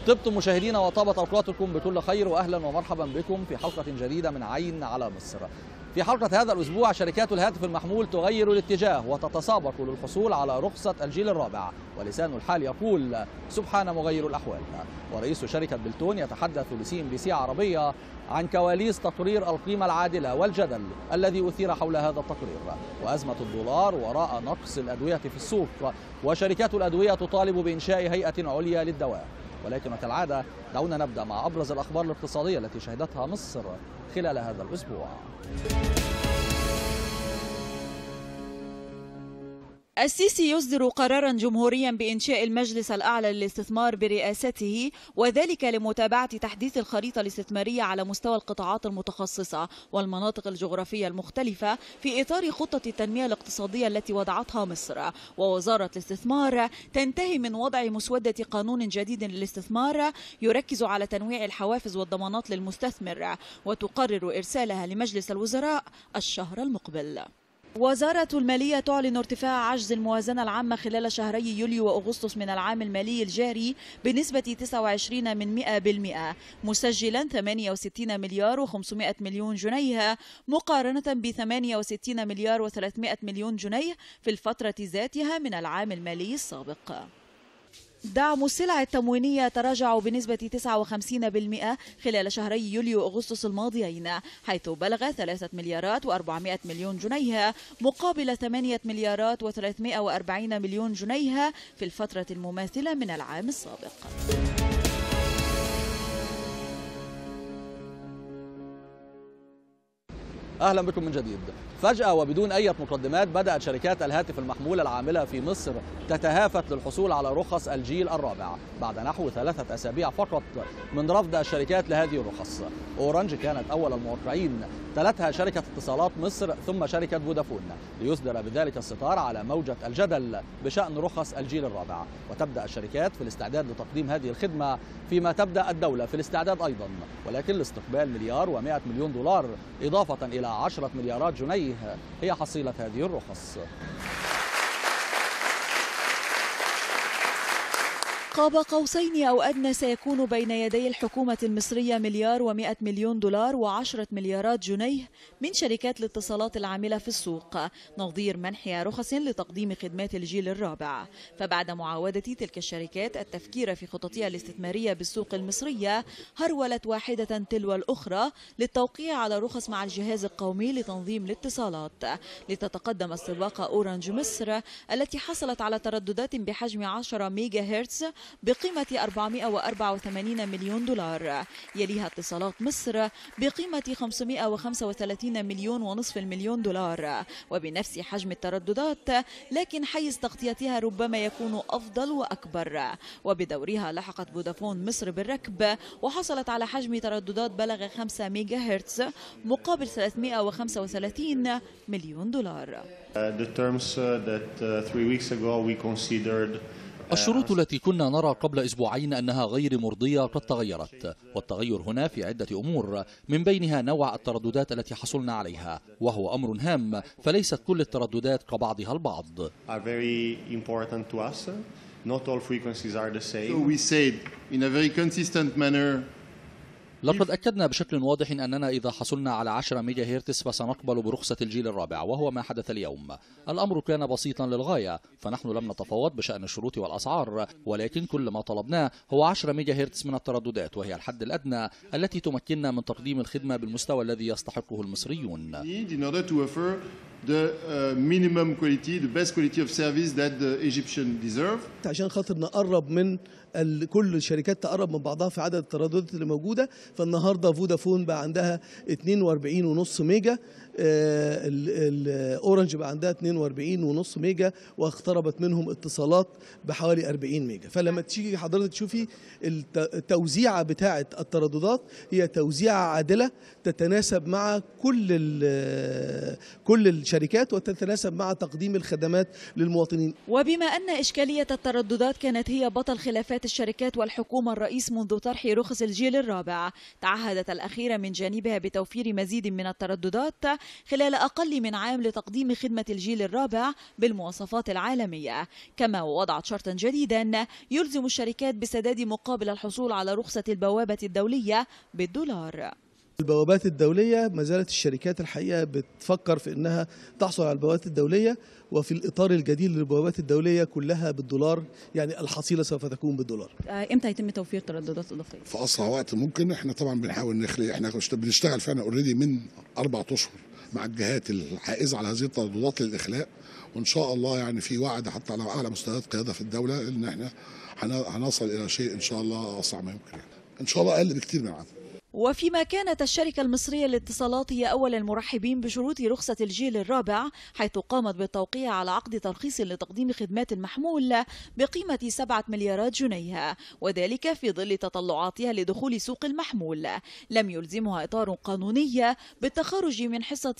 طبتم مشاهدينا وطابت اوقاتكم بكل خير واهلا ومرحبا بكم في حلقه جديده من عين على مصر. في حلقه هذا الاسبوع شركات الهاتف المحمول تغير الاتجاه وتتسابق للحصول على رخصه الجيل الرابع ولسان الحال يقول سبحان مغير الاحوال. ورئيس شركه بلتون يتحدث لسي ام بي سي عربيه عن كواليس تقرير القيمه العادله والجدل الذي اثير حول هذا التقرير وازمه الدولار وراء نقص الادويه في السوق وشركات الادويه تطالب بانشاء هيئه عليا للدواء. ولكن كالعادة دعونا نبدأ مع أبرز الأخبار الاقتصادية التي شهدتها مصر خلال هذا الأسبوع السيسي يصدر قرارا جمهوريا بإنشاء المجلس الأعلى للاستثمار برئاسته وذلك لمتابعة تحديث الخريطة الاستثمارية على مستوى القطاعات المتخصصة والمناطق الجغرافية المختلفة في إطار خطة التنمية الاقتصادية التي وضعتها مصر ووزارة الاستثمار تنتهي من وضع مسودة قانون جديد للاستثمار يركز على تنويع الحوافز والضمانات للمستثمر وتقرر إرسالها لمجلس الوزراء الشهر المقبل وزارة المالية تعلن ارتفاع عجز الموازنة العامة خلال شهري يوليو وأغسطس من العام المالي الجاري بنسبة 29 من 100% مسجلا 68 مليار و500 مليون جنيه مقارنة ب 68 مليار و300 مليون جنيه في الفترة ذاتها من العام المالي السابق دعم السلع التموينية تراجع بنسبة 59% خلال شهري يوليو أغسطس الماضيين حيث بلغ 3 مليارات و400 مليون جنيه مقابل 8 مليارات و340 مليون جنيه في الفترة المماثلة من العام السابق اهلا بكم من جديد. فجأة وبدون أي مقدمات بدأت شركات الهاتف المحمول العاملة في مصر تتهافت للحصول على رخص الجيل الرابع بعد نحو ثلاثة أسابيع فقط من رفض الشركات لهذه الرخص. أورنج كانت أول الموقعين تلتها شركة اتصالات مصر ثم شركة فودافون ليصدر بذلك الستار على موجة الجدل بشأن رخص الجيل الرابع وتبدأ الشركات في الاستعداد لتقديم هذه الخدمة فيما تبدأ الدولة في الاستعداد أيضا ولكن لاستقبال مليار و100 مليون دولار إضافة إلى 10 مليارات جنيه هي حصيلة هذه الرخص قاب قوسين أو أدنى سيكون بين يدي الحكومة المصرية مليار ومئة مليون دولار وعشرة مليارات جنيه من شركات الاتصالات العاملة في السوق نظير منح رخص لتقديم خدمات الجيل الرابع فبعد معاودة تلك الشركات التفكير في خططها الاستثمارية بالسوق المصرية هرولت واحدة تلو الأخرى للتوقيع على رخص مع الجهاز القومي لتنظيم الاتصالات لتتقدم السباق أورنج مصر التي حصلت على ترددات بحجم 10 ميجا هرتز بقيمة 484 مليون دولار يليها اتصالات مصر بقيمة 535 مليون ونصف المليون دولار وبنفس حجم الترددات لكن حيز تغطيتها ربما يكون أفضل وأكبر وبدورها لحقت فودافون مصر بالركب وحصلت على حجم ترددات بلغ 5 ميجا هرتز مقابل 335 مليون دولار The terms that three weeks ago we considered الشروط التي كنا نرى قبل اسبوعين انها غير مرضيه قد تغيرت والتغير هنا في عده امور من بينها نوع الترددات التي حصلنا عليها وهو امر هام فليست كل الترددات كبعضها البعض are very important to us. Not all frequencies are the So same. we said in a very consistent manner لقد أكدنا بشكل واضح أننا إذا حصلنا على 10 ميجا هرتز فسنقبل برخصة الجيل الرابع وهو ما حدث اليوم الأمر كان بسيطا للغاية فنحن لم نتفاوض بشأن الشروط والأسعار ولكن كل ما طلبناه هو 10 ميجا هرتز من الترددات وهي الحد الأدنى التي تمكننا من تقديم الخدمة بالمستوى الذي يستحقه المصريون need in order to offer the uh, minimum quality, the best quality of service that the Egyptian deserve. عشان خاطر نقرب من ال- كل الشركات تقرب من بعضها في عدد الترددات اللي موجوده فالنهارده فودافون بقى عندها 42.5 ميجا آه، ال- ال- اورنج بقى عندها 42.5 ميجا واقتربت منهم اتصالات بحوالي 40 ميجا فلما تيجي حضرتك تشوفي الت- التوزيعه بتاعه الترددات هي توزيعه عادله تتناسب مع كل ال- كل الشركات الشركات وتتناسب مع تقديم الخدمات للمواطنين وبما أن إشكالية الترددات كانت هي بطل خلافات الشركات والحكومة الرئيس منذ طرح رخص الجيل الرابع تعهدت الأخيرة من جانبها بتوفير مزيد من الترددات خلال أقل من عام لتقديم خدمة الجيل الرابع بالمواصفات العالمية كما وضعت شرطا جديدا يلزم الشركات بسداد مقابل الحصول على رخصة البوابة الدولية بالدولار البوابات الدولية ما زالت الشركات الحقيقة بتفكر في أنها تحصل على البوابات الدولية وفي الإطار الجديد للبوابات الدولية كلها بالدولار يعني الحصيلة سوف تكون بالدولار إمتى يتم توفير ترددات إضافية؟ في اسرع وقت ممكن احنا طبعا بنحاول نخلق احنا بنشتغل فعلا اوريدي من اربع اشهر مع الجهات الحائزه على هذه الترددات للاخلاء وان شاء الله يعني في وعد حتى على اعلى مستويات قياده في الدوله ان احنا هنصل الى شيء ان شاء الله اسرع ما يمكن يعني. ان شاء الله اقل بكثير من العام وفيما كانت الشركة المصرية للاتصالات هي أول المرحبين بشروط رخصة الجيل الرابع حيث قامت بالتوقيع على عقد ترخيص لتقديم خدمات المحمول بقيمة 7 مليارات جنيه وذلك في ظل تطلعاتها لدخول سوق المحمول لم يلزمها إطار قانوني بالتخرج من حصة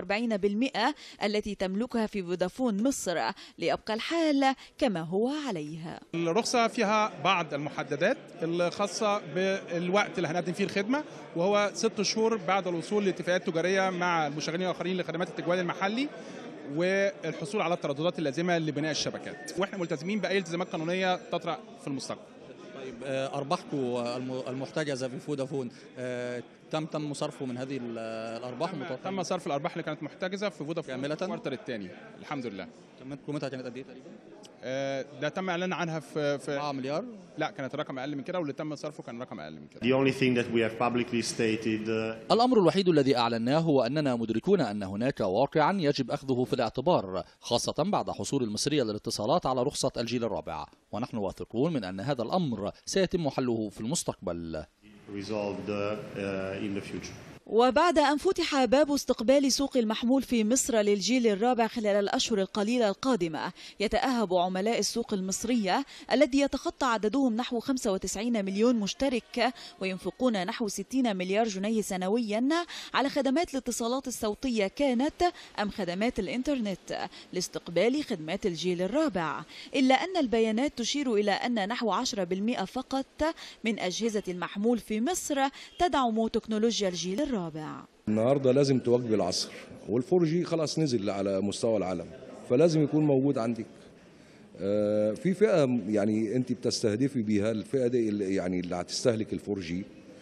45% التي تملكها في فودافون مصر ليبقى الحال كما هو عليها الرخصة فيها بعض المحددات الخاصة بالوقت اللي هنقدم فيه الخدمة وهو ست شهور بعد الوصول لاتفاقيات تجاريه مع المشغلين الاخرين لخدمات التجوال المحلي والحصول على الترددات اللازمه لبناء الشبكات واحنا ملتزمين باي التزامات قانونيه تطرا في المستقبل طيب ارباحكم المحتجزه في فودافون تم تم صرفه من هذه الارباح تم, تم صرف الارباح اللي كانت محتجزه في فودافون كامله الكوارتر الثاني الحمد لله قيمتها كانت قد ايه تقريبا؟ ده تم اعلان عنها في في 4 مليار لا كانت رقم اقل من كده واللي تم صرفه كان رقم اقل من كده The only thing that we have publicly stated uh, الأمر الوحيد الذي أعلناه هو أننا مدركون أن هناك واقعا يجب أخذه في الاعتبار خاصة بعد حصول المصرية للاتصالات على رخصة الجيل الرابع ونحن واثقون من أن هذا الأمر سيتم حله في المستقبل resolved uh, in the future. وبعد أن فتح باب استقبال سوق المحمول في مصر للجيل الرابع خلال الأشهر القليلة القادمة يتأهب عملاء السوق المصرية الذي يتخطى عددهم نحو 95 مليون مشترك وينفقون نحو 60 مليار جنيه سنويا على خدمات الاتصالات الصوتية كانت أم خدمات الإنترنت لاستقبال خدمات الجيل الرابع إلا أن البيانات تشير إلى أن نحو 10% فقط من أجهزة المحمول في مصر تدعم تكنولوجيا الجيل الرابع الرابع النهارده لازم تواكب العصر والفور جي خلاص نزل على مستوى العالم فلازم يكون موجود عندك آه في فئه يعني انت بتستهدفي بيها الفئه دي اللي يعني اللي هتستهلك الفور جي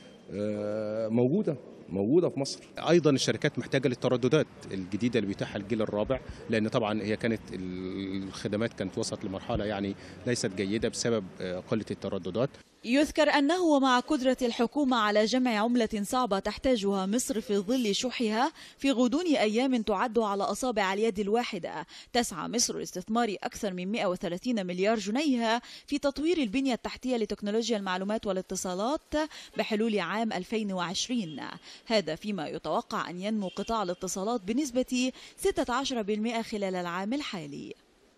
آه موجوده موجوده في مصر ايضا الشركات محتاجه للترددات الجديده اللي بيتاحها الجيل الرابع لان طبعا هي كانت الخدمات كانت وصلت لمرحله يعني ليست جيده بسبب قله الترددات يذكر أنه ومع قدرة الحكومة على جمع عملة صعبة تحتاجها مصر في ظل شحها في غضون أيام تعد على أصابع اليد الواحدة تسعى مصر لاستثمار أكثر من 130 مليار جنيه في تطوير البنية التحتية لتكنولوجيا المعلومات والاتصالات بحلول عام 2020 هذا فيما يتوقع أن ينمو قطاع الاتصالات بنسبة 16% خلال العام الحالي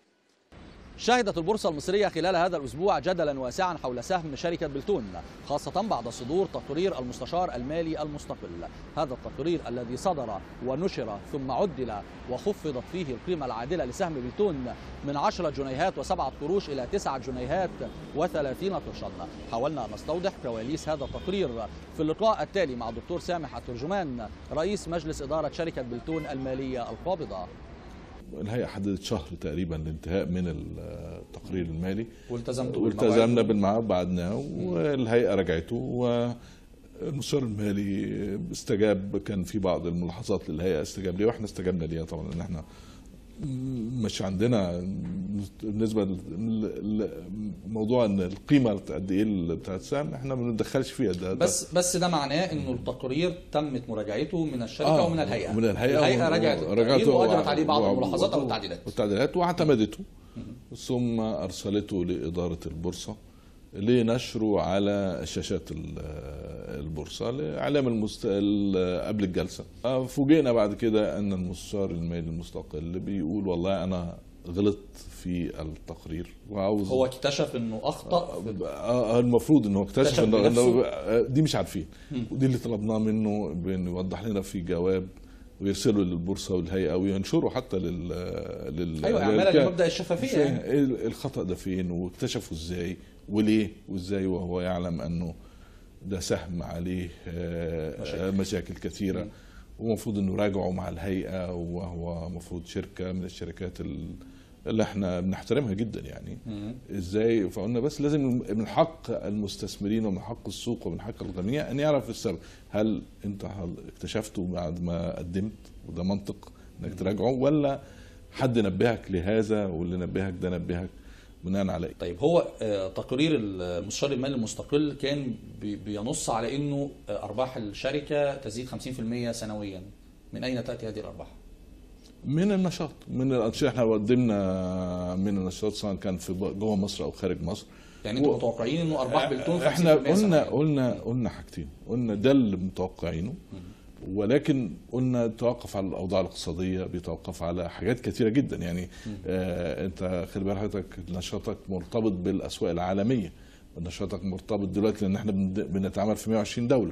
شهدت البورصة المصرية خلال هذا الأسبوع جدلا واسعا حول سهم شركة بلتون خاصة بعد صدور تقرير المستشار المالي المستقل هذا التقرير الذي صدر ونشر ثم عدل وخفضت فيه القيمة العادلة لسهم بلتون من 10 جنيهات وسبعة قروش إلى 9 جنيهات و30 قرشا حاولنا أن نستوضح كواليس هذا التقرير في اللقاء التالي مع الدكتور سامح الترجمان رئيس مجلس إدارة شركة بلتون المالية القابضة الهيئه حددت شهر تقريبا للانتهاء من التقرير المالي والتزمتوا والتزمنا بالميعاد بعدناه والهيئه رجعته والمستشار المالي استجاب كان في بعض الملاحظات للهيئه استجاب ليها واحنا استجبنا ليها طبعا ان احنا مش عندنا بالنسبه لموضوع ان القيمه قد ايه بتاعت السهم احنا ما بندخلش فيها ده بس بس ده معناه انه التقرير تمت مراجعته من الشركه آه ومن الهيئه من الهيئه الهيئه رجعت التقرير واجرت عليه بعض الملاحظات او التعديلات والتعديلات واعتمدته ثم ارسلته لاداره البورصه لنشره على شاشات البورصه لاعلام المست... قبل الجلسه فوجئنا بعد كده ان المستشار المالي المستقل بيقول والله انا غلطت في التقرير وعاوز هو اكتشف انه اخطا المفروض انه اكتشف انه دي مش عارفين ودي اللي طلبناه منه بانه يوضح لنا في جواب ويرسلوا للبورصه والهيئه وينشروا حتى لل لل أيوة، إعمالا للك- لمبدأ الشفافية فين- يعني. إيه الخطا ده فين واكتشفوا ازاي وليه وازاي وهو يعلم انه ده سهم عليه آه، مشاكل. مشاكل كثيره ومفروض انه راجعوا مع الهيئه وهو مفروض شركه من الشركات ال- اللي احنا بنحترمها جدا يعني ازاي فقلنا بس لازم من حق المستثمرين ومن حق السوق ومن حق الجميع ان يعرف السبب هل انت هل اكتشفته بعد ما قدمت وده منطق انك تراجعه ولا حد نبهك لهذا واللي نبهك ده نبهك بناء على ايه طيب هو آه، تقرير المستشار المالي المستقل كان بي- بينص على انه آه، ارباح الشركه تزيد 50% سنويا من اين تاتي هذه الارباح؟ من النشاط من الانشطه احنا قدمنا من النشاط سواء كان في جوه مصر او خارج مصر يعني انتم متوقعين انه ارباح بلتون 50% احنا قلنا سنوياً. قلنا قلنا حاجتين قلنا ده اللي متوقعينه ولكن قلنا توقف على الاوضاع الاقتصاديه بيتوقف على حاجات كثيره جدا يعني آه انت خلي بالك حضرتك نشاطك مرتبط بالاسواق العالميه نشاطك مرتبط دلوقتي لان احنا بن- بنتعامل في 120 دوله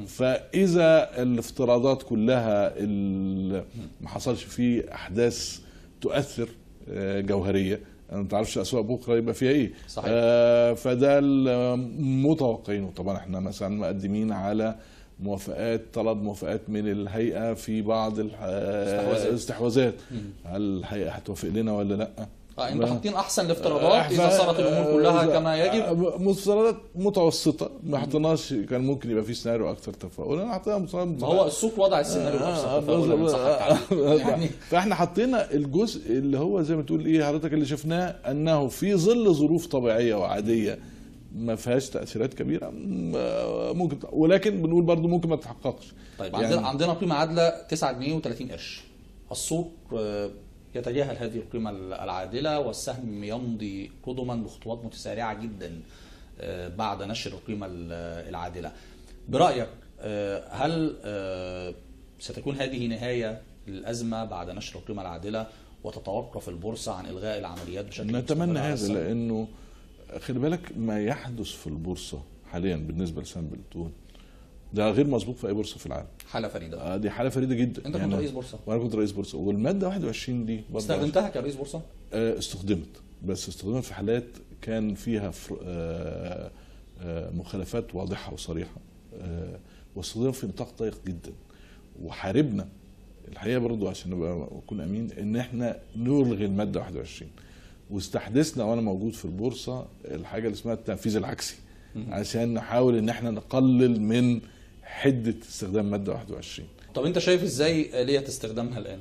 فاذا الافتراضات كلها ال- ما حصلش فيه احداث تؤثر آه، جوهريه انا ما تعرفش اسواق بكره يبقى فيها ايه صحيح. آه فده المتوقعينه طبعا احنا مثلا مقدمين على موافقات طلب موافقات من الهيئه في بعض الح- استحواذات. الاستحواذات هل الهيئه هتوافق لنا ولا لا اه انتوا ما- حاطين احسن الافتراضات اذا ف- صارت الامور كلها إذا- كما يجب مفترضات متوسطه ما حطيناش كان ممكن يبقى في سيناريو اكثر تفاؤلا انا حطينا مفترضات ما هو السوق وضع السيناريو الاكثر تفاؤلا إن صح التعبير. يعني فاحنا حطينا الجزء اللي هو زي ما تقول ايه حضرتك اللي شفناه انه في ظل ظروف طبيعيه وعاديه ما فيهاش تاثيرات كبيره م- ممكن ولكن بنقول برضو ممكن ما تتحققش طيب يعني- عندنا عندنا قيمه عادله 9 جنيه و30 قرش السوق آه، يتجاهل هذه القيمه العادله والسهم يمضي قدما بخطوات متسارعه جدا آه، بعد نشر القيمه ال- العادله برايك آه، هل آه، ستكون هذه نهايه للازمه بعد نشر القيمه العادله وتتوقف البورصه عن الغاء العمليات بشكل نتمنى مستمر على هذا السوق؟ لانه خلي بالك ما يحدث في البورصه حاليا بالنسبه لسهم بلتون ده غير مسبوق في اي بورصه في العالم حاله فريده آه، دي حاله فريده جدا انت كنت رئيس بورصه وانا كنت رئيس بورصه والماده 21 دي برضه استخدمتها كرئيس بورصه آه، استخدمت بس استخدمت في حالات كان فيها فر- آه، آه، مخالفات واضحه وصريحه آه، واستخدمت في نطاق ضيق جدا وحاربنا الحقيقه برضو عشان نبقى اكون امين ان احنا نلغي الماده 21 واستحدثنا وانا موجود في البورصه الحاجه اللي اسمها التنفيذ العكسي عشان نحاول ان احنا نقلل من حده استخدام ماده 21 طب انت شايف ازاي اليه استخدامها الان؟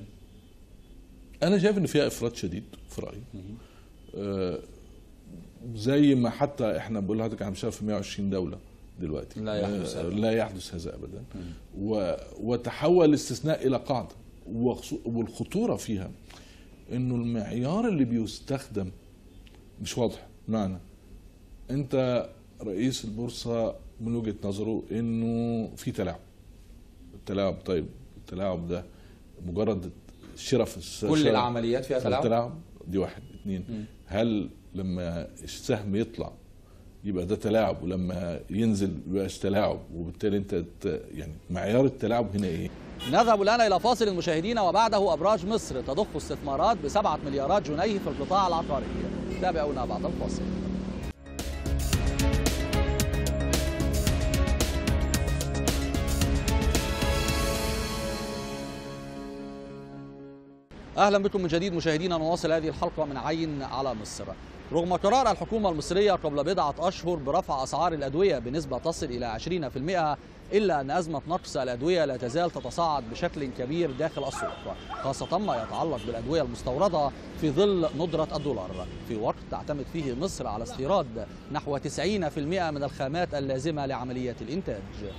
انا شايف ان فيها افراط شديد في رايي آه، زي ما حتى احنا بنقول لحضرتك احنا بنشتغل في 120 دوله دلوقتي لا يحدث آه، هذا. لا يحدث هذا ابدا و... وتحول الاستثناء الى قاعده وخصو- والخطوره فيها انه المعيار اللي بيستخدم مش واضح معنى انت رئيس البورصه من وجهه نظره انه في تلاعب التلاعب طيب التلاعب ده مجرد شراء في الس- كل شراء- العمليات فيها تلاعب؟ التلاعب دي واحد اثنين هل لما السهم يطلع يبقى ده تلاعب ولما ينزل يبقاش تلاعب وبالتالي انت ت- يعني معيار التلاعب هنا ايه؟ نذهب الآن إلى فاصل المشاهدين وبعده أبراج مصر تضخ استثمارات بسبعة مليارات جنيه في القطاع العقاري تابعونا بعد الفاصل اهلا بكم من جديد مشاهدينا نواصل هذه الحلقه من عين على مصر. رغم قرار الحكومه المصريه قبل بضعه اشهر برفع اسعار الادويه بنسبه تصل الى 20% الا ان ازمه نقص الادويه لا تزال تتصاعد بشكل كبير داخل السوق، خاصه ما يتعلق بالادويه المستورده في ظل ندره الدولار، في وقت تعتمد فيه مصر على استيراد نحو 90% من الخامات اللازمه لعمليه الانتاج.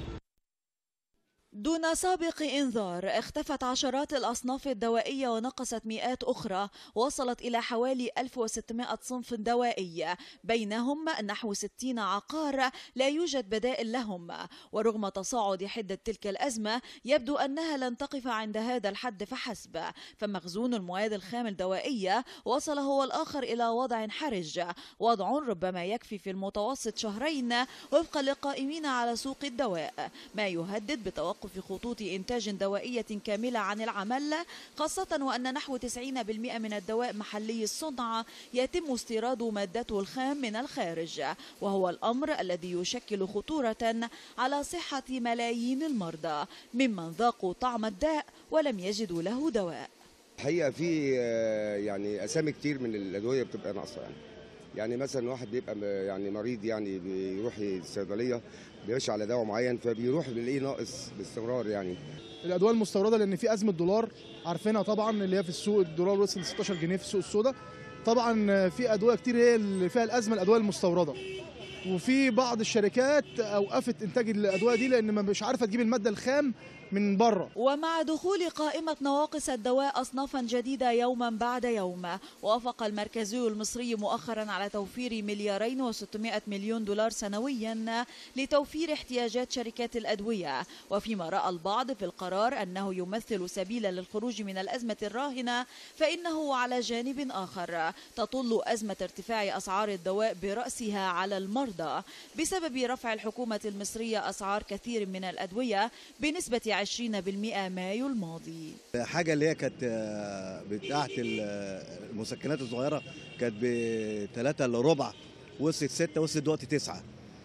دون سابق انذار اختفت عشرات الاصناف الدوائيه ونقصت مئات اخرى وصلت الى حوالي 1600 صنف دوائي بينهم نحو 60 عقار لا يوجد بدائل لهم ورغم تصاعد حده تلك الازمه يبدو انها لن تقف عند هذا الحد فحسب فمخزون المواد الخام الدوائيه وصل هو الاخر الى وضع حرج وضع ربما يكفي في المتوسط شهرين وفقا للقائمين على سوق الدواء ما يهدد بتوقف توقف خطوط إنتاج دوائية كاملة عن العمل خاصة وأن نحو 90% من الدواء محلي الصنع يتم استيراد مادته الخام من الخارج وهو الأمر الذي يشكل خطورة على صحة ملايين المرضى ممن ذاقوا طعم الداء ولم يجدوا له دواء الحقيقه في آه، يعني اسامي كتير من الادويه بتبقى ناقصه يعني يعني مثلا واحد بيبقى م- يعني مريض يعني بيروح الصيدليه بيمشي على دواء معين فبيروح بيلاقيه ناقص باستمرار يعني الادويه المستورده لان في ازمه دولار عارفينها طبعا اللي هي في السوق الدولار وصل 16 جنيه في السوق السوداء طبعا في ادويه كتير هي اللي فيها الازمه الادويه المستورده وفي بعض الشركات اوقفت انتاج الادويه دي لان مش عارفه تجيب الماده الخام من بره ومع دخول قائمة نواقص الدواء أصنافا جديدة يوما بعد يوم وافق المركزي المصري مؤخرا على توفير مليارين وستمائة مليون دولار سنويا لتوفير احتياجات شركات الأدوية وفيما رأى البعض في القرار أنه يمثل سبيلا للخروج من الأزمة الراهنة فإنه على جانب آخر تطل أزمة ارتفاع أسعار الدواء برأسها على المرضى بسبب رفع الحكومة المصرية أسعار كثير من الأدوية بنسبة 20% مايو الماضي حاجه اللي هي كانت آه، بتاعت ال- المسكنات الصغيره كانت بثلاثة الا ربع وصلت ستة وصلت دلوقتي تسعة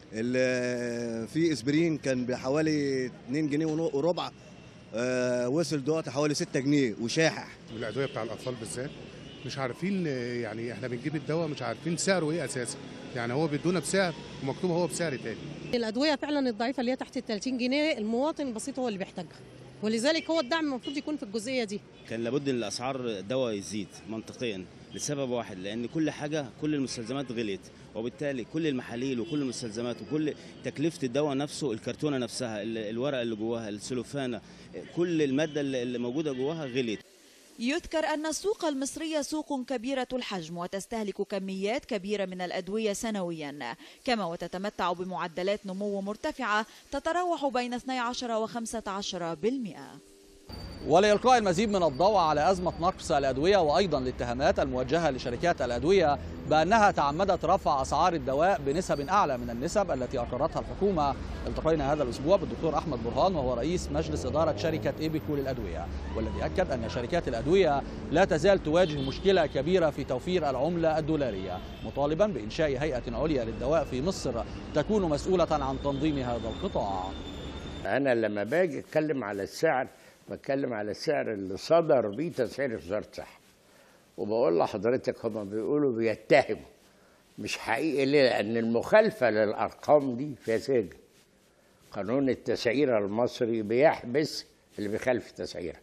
ال- في اسبرين كان بحوالي 2 جنيه ونو- وربع آه، وصل دلوقتي حوالي 6 جنيه وشاحح الادويه بتاع الاطفال بالذات مش عارفين آه، يعني احنا بنجيب الدواء مش عارفين سعره ايه اساسا يعني هو بيدونا بسعر ومكتوب هو بسعر تاني الادويه فعلا الضعيفه اللي هي تحت ال 30 جنيه المواطن البسيط هو اللي بيحتاجها ولذلك هو الدعم المفروض يكون في الجزئيه دي كان لابد ان الاسعار الدواء يزيد منطقيا لسبب واحد لان كل حاجه كل المستلزمات غليت وبالتالي كل المحاليل وكل المستلزمات وكل تكلفه الدواء نفسه الكرتونه نفسها ال- الورقه اللي جواها السلوفانه كل الماده اللي اللي موجوده جواها غليت يذكر أن السوق المصرية سوق كبيرة الحجم وتستهلك كميات كبيرة من الأدوية سنويا كما وتتمتع بمعدلات نمو مرتفعة تتراوح بين 12 و 15 بالمئة ولإلقاء المزيد من الضوء على أزمة نقص الأدوية وأيضا الاتهامات الموجهة لشركات الأدوية بأنها تعمدت رفع أسعار الدواء بنسب أعلى من النسب التي أقرتها الحكومة التقينا هذا الأسبوع بالدكتور أحمد برهان وهو رئيس مجلس إدارة شركة إيبيكو للأدوية والذي أكد أن شركات الأدوية لا تزال تواجه مشكلة كبيرة في توفير العملة الدولارية مطالبا بإنشاء هيئة عليا للدواء في مصر تكون مسؤولة عن تنظيم هذا القطاع انا لما باجي اتكلم على السعر بتكلم على السعر اللي صدر بيه تسعير وزاره الصحه وبقول لحضرتك هم بيقولوا بيتهموا مش حقيقي ليه لان المخالفه للارقام دي فيها سجن قانون التسعيره المصري بيحبس اللي بيخالف التسعيره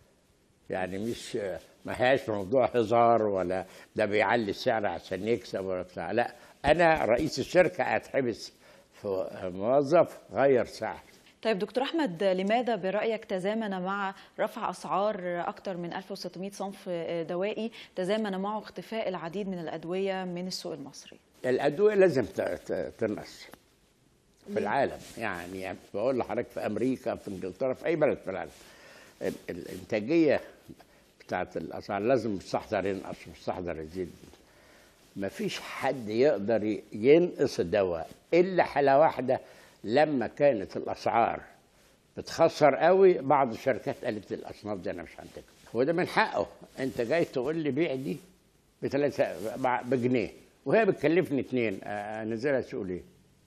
يعني مش ما هياش موضوع هزار ولا ده بيعلي السعر عشان يكسب ولا بتاع لا انا رئيس الشركه هتحبس في موظف غير سعر طيب دكتور احمد لماذا برايك تزامن مع رفع اسعار اكثر من 1600 صنف دوائي تزامن معه اختفاء العديد من الادويه من السوق المصري الادويه لازم ت- ت- تنقص في العالم يعني بقول لحضرتك في امريكا في انجلترا في اي بلد في العالم ال- الانتاجيه بتاعت الاسعار لازم المستحضر ينقص المستحضر يزيد ما فيش حد يقدر ي- ينقص الدواء الا حاله واحده لما كانت الاسعار بتخسر قوي بعض الشركات قالت الاصناف دي انا مش هنتجها هو ده من حقه انت جاي تقول لي بيع دي بثلاثة بجنيه وهي بتكلفني اتنين آه، انزلها سوق ليه؟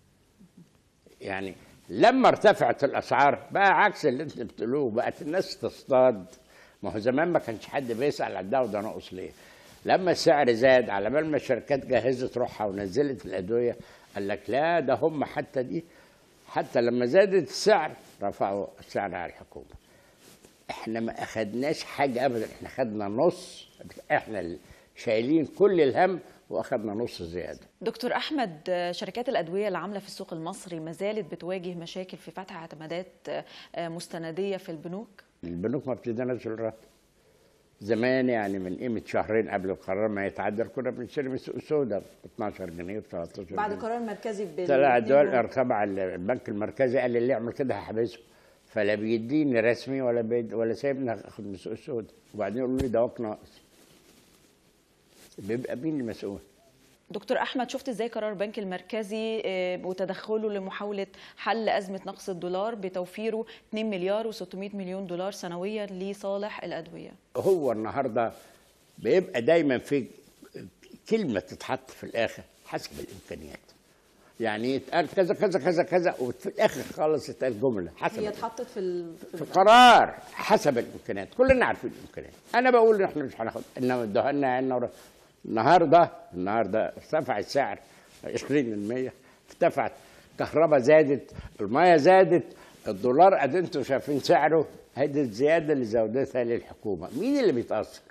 يعني لما ارتفعت الاسعار بقى عكس اللي انت بتقولوه بقت الناس تصطاد ما هو زمان ما كانش حد بيسال على ده وده ناقص ليه لما السعر زاد على بال ما الشركات جهزت روحها ونزلت الادويه قال لك لا ده هم حتى دي حتى لما زادت السعر رفعوا السعر على الحكومه احنا ما اخدناش حاجه ابدا احنا خدنا نص احنا اللي شايلين كل الهم واخدنا نص زياده دكتور احمد شركات الادويه اللي عامله في السوق المصري ما زالت بتواجه مشاكل في فتح اعتمادات مستنديه في البنوك البنوك ما بتديناش الراتب زمان يعني من قيمه شهرين قبل القرار ما يتعدل كنا بنشتري من السوق السوداء ب 12 جنيه ب 13 جنيه بعد قرار مركزي بال طلع الدول تبع البنك المركزي قال لي اللي يعمل كده هحبسه فلا بيديني رسمي ولا بيد ولا سايبني اخد من السوق السوداء وبعدين يقولوا لي دواك ناقص بيبقى مين المسؤول؟ دكتور احمد شفت ازاي قرار البنك المركزي آه، وتدخله لمحاوله حل ازمه نقص الدولار بتوفيره 2 مليار و600 مليون دولار سنويا لصالح الادويه هو النهارده بيبقى دايما في كلمه تتحط في الاخر حسب الامكانيات يعني يتقال كذا كذا كذا كذا وفي الاخر خالص يتقال جمله حسب هي اتحطت في ال... في قرار حسب الامكانيات كلنا عارفين الامكانيات انا بقول ان احنا مش هناخد انما ادوها لنا عنا ورا. النهارده النهارده ارتفع السعر 20% ارتفعت كهرباء زادت الميه زادت الدولار قد انتم شايفين سعره هذه الزياده اللي زودتها للحكومه مين اللي بيتاثر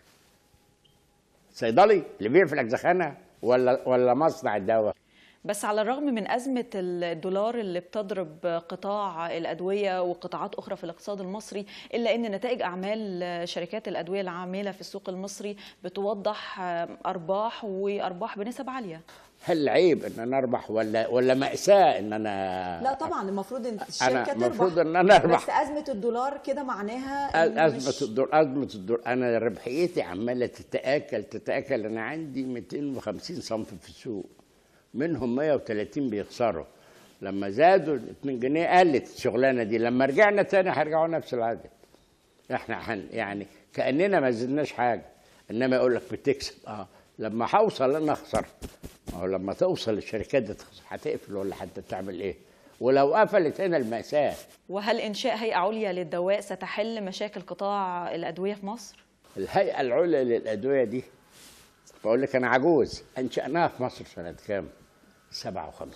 صيدلي اللي بيقفل اجزخانه ولا ولا مصنع الدواء بس على الرغم من أزمة الدولار اللي بتضرب قطاع الأدوية وقطاعات أخرى في الاقتصاد المصري إلا أن نتائج أعمال شركات الأدوية العاملة في السوق المصري بتوضح أرباح وأرباح بنسب عالية هل عيب ان انا اربح ولا ولا ماساه ان انا لا طبعا المفروض ان الشركه تربح المفروض ان انا اربح بس ازمه الدولار كده معناها إن أزمة مش- الدور أزمة الدور أنا ربحيتي عمالة تتآكل تتآكل أنا عندي 250 صنف في السوق منهم 130 بيخسروا لما زادوا 2 جنيه قلت الشغلانة دي لما رجعنا تاني هيرجعوا نفس العدد احنا هن يعني كأننا ما زدناش حاجة إنما يقول لك بتكسب اه لما هوصل أنا أخسر ما هو لما توصل الشركات دي تخسر هتقفل ولا هتعمل إيه ولو قفلت هنا المأساة وهل إنشاء هيئة عليا للدواء ستحل مشاكل قطاع الأدوية في مصر؟ الهيئة العليا للأدوية دي بقول لك أنا عجوز أنشأناها في مصر سنة كام؟ 57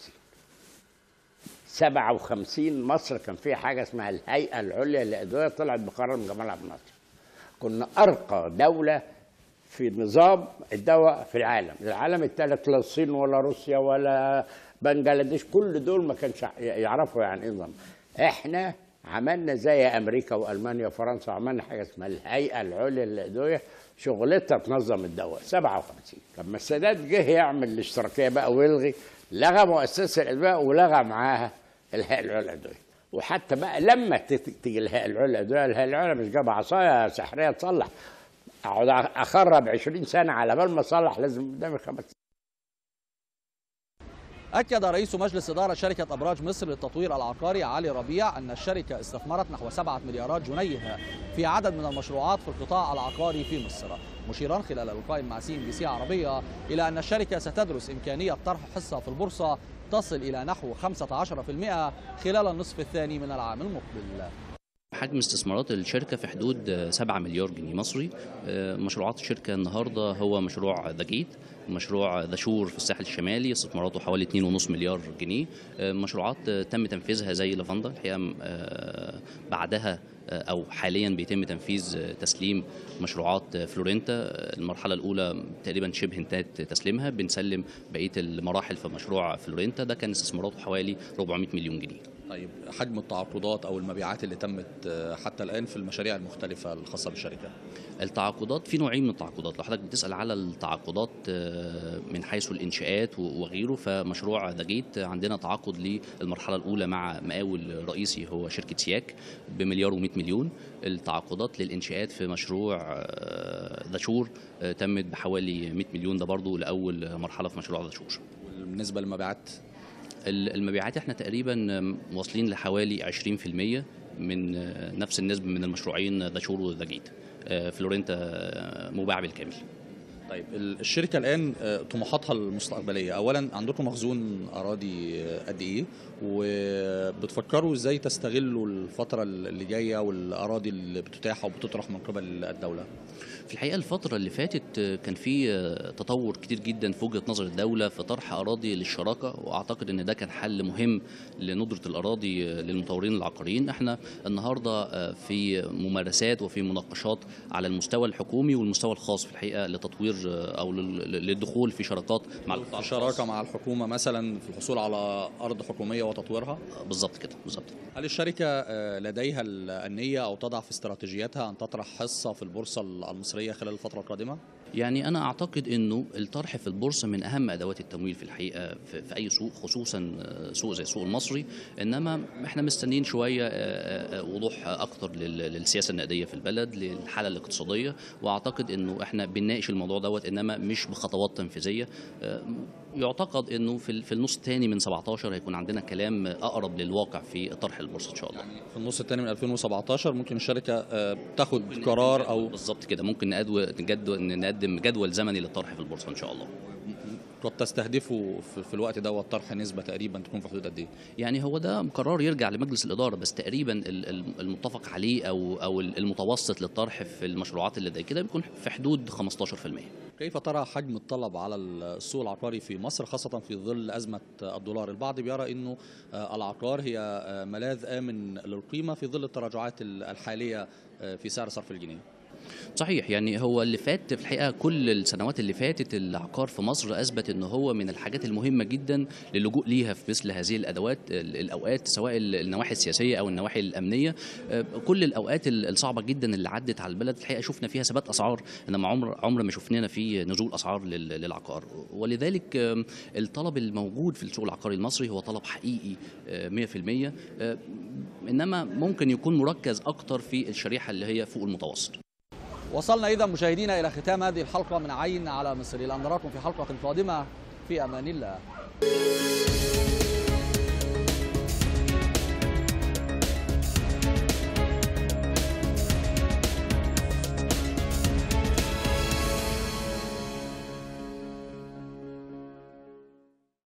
57 مصر كان فيها حاجة اسمها الهيئة العليا للأدوية طلعت بقرار من جمال عبد الناصر كنا أرقى دولة في نظام الدواء في العالم العالم الثالث لا الصين ولا روسيا ولا بنجلاديش كل دول ما كانش يعرفوا يعني ايه نظام احنا عملنا زي امريكا والمانيا وفرنسا عملنا حاجه اسمها الهيئه العليا للادويه شغلتها تنظم الدواء 57 لما السادات جه يعمل الاشتراكيه بقى ويلغي لغى مؤسسه الادويه ولغى معاها الهيئه العليا للادويه وحتى بقى لما تت- تيجي الهيئه العليا للادويه الهيئه العليا مش جايبه عصايه سحريه تصلح اقعد اخرب 20 سنه على بال ما اصلح لازم قدامي خمس أكد رئيس مجلس إدارة شركة أبراج مصر للتطوير العقاري علي ربيع أن الشركة استثمرت نحو 7 مليارات جنيه في عدد من المشروعات في القطاع العقاري في مصر مشيرا خلال لقاء مع سي ام بي سي عربية إلى أن الشركة ستدرس إمكانية طرح حصة في البورصة تصل إلى نحو 15% خلال النصف الثاني من العام المقبل حجم استثمارات الشركة في حدود آه، 7 مليار جنيه مصري آه، مشروعات الشركة النهاردة هو مشروع ذا جيت مشروع ذا شور في الساحل الشمالي استثماراته حوالي 2.5 مليار جنيه آه، مشروعات آه، تم تنفيذها زي لافاندا الحقيقة آه، بعدها آه، أو حاليا بيتم تنفيذ آه، تسليم مشروعات آه، فلورنتا آه، المرحلة الأولى تقريبا شبه انتهت تسليمها بنسلم بقية المراحل في مشروع فلورنتا ده كان استثماراته حوالي 400 مليون جنيه طيب حجم التعاقدات او المبيعات اللي تمت آه، حتى الان في المشاريع المختلفه الخاصه بالشركه التعاقدات في نوعين من التعاقدات لو حضرتك بتسال على التعاقدات آه، من حيث الانشاءات و- وغيره فمشروع ذا جيت عندنا تعاقد للمرحله الاولى مع مقاول رئيسي هو شركه سياك بمليار و100 مليون التعاقدات للانشاءات في مشروع ذا شور تمت بحوالي 100 مليون ده برضو لاول مرحله في مشروع ذا شور بالنسبه للمبيعات المبيعات احنا تقريبا واصلين لحوالي 20% من آه، نفس النسبه من المشروعين ذا شور وذا جيت آه، فلورنتا آه، مباع بالكامل طيب ال- الشركه الان آه، طموحاتها المستقبليه اولا عندكم مخزون اراضي آه، قد ايه وبتفكروا ازاي تستغلوا الفتره اللي جايه والاراضي اللي بتتاح وبتطرح من قبل الدوله في الحقيقه الفتره اللي فاتت آه، كان في آه، تطور كتير جدا في وجهه نظر الدوله في طرح اراضي للشراكه واعتقد ان ده كان حل مهم لندره الاراضي آه، للمطورين العقاريين احنا النهارده آه، في ممارسات وفي مناقشات على المستوى الحكومي والمستوى الخاص في الحقيقه لتطوير آه، او لل- للدخول في شراكات مع القطاع في شراكه مع الحكومه مثلا في الحصول على ارض حكوميه وتطويرها بالظبط كده بالظبط هل الشركه آه، لديها النيه او تضع في استراتيجياتها ان تطرح حصه في البورصه المصريه خلال الفتره القادمه يعني انا اعتقد انه الطرح في البورصه من اهم ادوات التمويل في الحقيقه في, في اي سوق خصوصا سوق زي السوق المصري انما احنا مستنيين شويه وضوح اكتر للسياسه النقديه في البلد للحاله الاقتصاديه واعتقد انه احنا بنناقش الموضوع دوت انما مش بخطوات تنفيذيه يعتقد انه في في النص الثاني من 17 هيكون عندنا كلام اقرب للواقع في طرح البورصه ان شاء الله يعني في النص الثاني من 2017 ممكن الشركه تاخد قرار او بالظبط كده ممكن نقدم نقدم جدول زمني للطرح في البورصه ان شاء الله قد تستهدفوا في الوقت دوت طرح نسبه تقريبا تكون في حدود قد ايه؟ يعني هو ده قرار يرجع لمجلس الاداره بس تقريبا المتفق عليه او او المتوسط للطرح في المشروعات اللي زي كده بيكون في حدود 15%. كيف ترى حجم الطلب على السوق العقاري في مصر خاصه في ظل ازمه الدولار؟ البعض بيرى انه العقار هي ملاذ امن للقيمه في ظل التراجعات الحاليه في سعر صرف الجنيه. صحيح يعني هو اللي فات في الحقيقه كل السنوات اللي فاتت العقار في مصر اثبت ان هو من الحاجات المهمه جدا للجوء ليها في مثل هذه الادوات الاوقات سواء النواحي السياسيه او النواحي الامنيه كل الاوقات الصعبه جدا اللي عدت على البلد الحقيقه شفنا فيها ثبات اسعار انما عمر عمر ما شفنانا في نزول اسعار للعقار ولذلك الطلب الموجود في السوق العقاري المصري هو طلب حقيقي 100% انما ممكن يكون مركز اكتر في الشريحه اللي هي فوق المتوسط وصلنا إذا مشاهدينا إلى ختام هذه الحلقة من عين على مصر إلى أن نراكم في حلقة قادمة في أمان الله